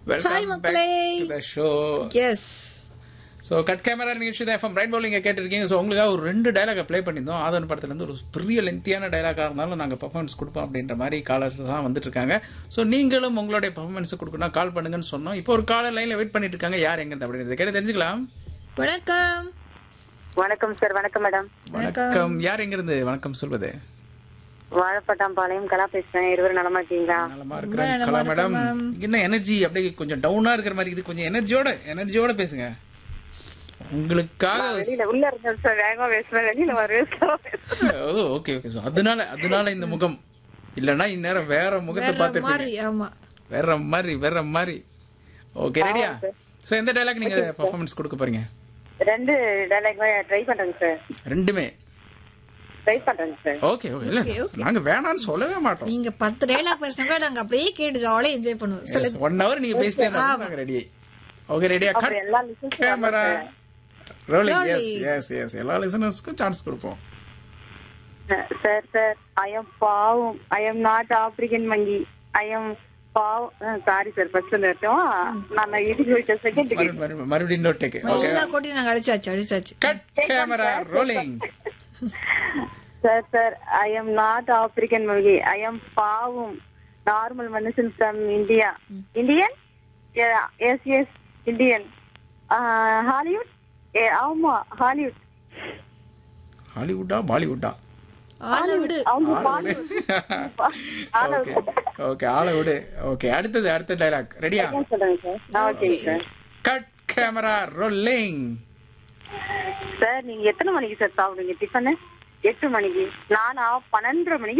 Welcome மக்களே. Back to show yes so cut camera நிகழ்ச்சி தான் எஃப்எம் ரைன் பவுலிங்க கேட்டிருக்கீங்க ஸோ உங்களுக்காக ஒரு ரெண்டு டைலாக ப்ளே பண்ணியிருந்தோம் ஆதன் படத்துலேருந்து ஒரு பெரிய லென்த்தியான டைலாகாக இருந்தாலும் நாங்கள் பர்ஃபார்மன்ஸ் கொடுப்போம் அப்படின்ற மாதிரி காலர்ஸ் தான் வந்துட்டு இருக்காங்க ஸோ நீங்களும் உங்களுடைய பர்ஃபார்மன்ஸ் கொடுக்கணும் கால் பண்ணுங்கன்னு சொன்னோம் இப்போ ஒரு காலர் லைனில் வெயிட் பண்ணிட்டு இருக்காங்க யார் எங்க அப்படின்றத கேட்டு தெரிஞ்சுக்கலாம் வணக்கம் வணக்கம் சார் வணக்கம் மேடம் வணக்கம் யார் எங்கிருந்து வணக்கம் சொல்வது வாழப்பட்டாம்பாளையம் கலா பேசுறேன் இருவரும் நலமா இருக்கீங்களா நலமா இருக்கிறேன் கலா மேடம் என்ன எனர்ஜி அப்படியே கொஞ்சம் டவுனா இருக்கிற மாதிரி இது கொஞ்சம் எனர்ஜியோட எனர்ஜியோட பேசுங்க உங்களுக்காக வெளியில உள்ள இருந்தேன் சார் வேகமா பேசுறேன் வெளியில வருவேன் ஓ ஓகே ஓகே ஸோ அதனால அதனால இந்த முகம் இல்லைன்னா இந்நேரம் வேற முகத்தை வேற பார்த்துட்டு மாதிரி ஆமா வேற மாதிரி வேற மாதிரி ஓகே ரெடியா ஸோ எந்த டைலாக் நீங்க பெர்ஃபார்மன்ஸ் கொடுக்க போறீங்க ரெண்டு டைலாக் ட்ரை பண்றேங்க சார் ரெண்டுமே ட்ரை பண்றேங்க சார் ஓகே ஓகே இல்ல நாங்க வேணாம்னு சொல்லவே மாட்டோம் நீங்க பத்து டைலாக் பேசுனா நாங்க அப்படியே கேட்டு ஜாலியா என்ஜாய் பண்ணுவோம் சொல்லு ஒன் ஹவர் நீங்க பேசிட்டே இருந்தா நாங்க ரெடி ஓகே ரெடியா கட் அப்புறம் எல்லா listen camera rolling yes yes yes எல்லா லிசனர்ஸ்க்கும் சான்ஸ் கொடுப்போம் சார் சார் ஐ எம் பாவம் I am not African monkey I am பாவம் சாரி சார் ஃபர்ஸ்ட் இருக்கட்டும் நான் இதுக்கு போயிட்ட செகண்ட் மறுபடியும் மறுபடியும் மறுபடியும் இன்னொரு டேக் ஓகே எல்லா கோட்டையும் நாங்க அடிச்சாச்சு அடிச்சாச்சு cut camera rolling sir sir I am not African monkey I am பாவம் நார்மல் மனுஷன் from India Indian yes yes Indian Hollywood ஆமா ஹாலிவுட் ஹாலிவுட்டா பாலிவுட்டா ஆளை விடு அவங்க ஓகே ஓகே ஆளை விடு ஓகே அடுத்தது அடுத்த டைலாக் ரெடியா சொல்றேங்க sir okay sir cut camera rolling sir நீங்க எத்தனை மணிக்கு சார் சாப்பிடுங்க டிஃபனு எட்டு மணிக்கு நானா பன்னெண்டரை மணிக்கு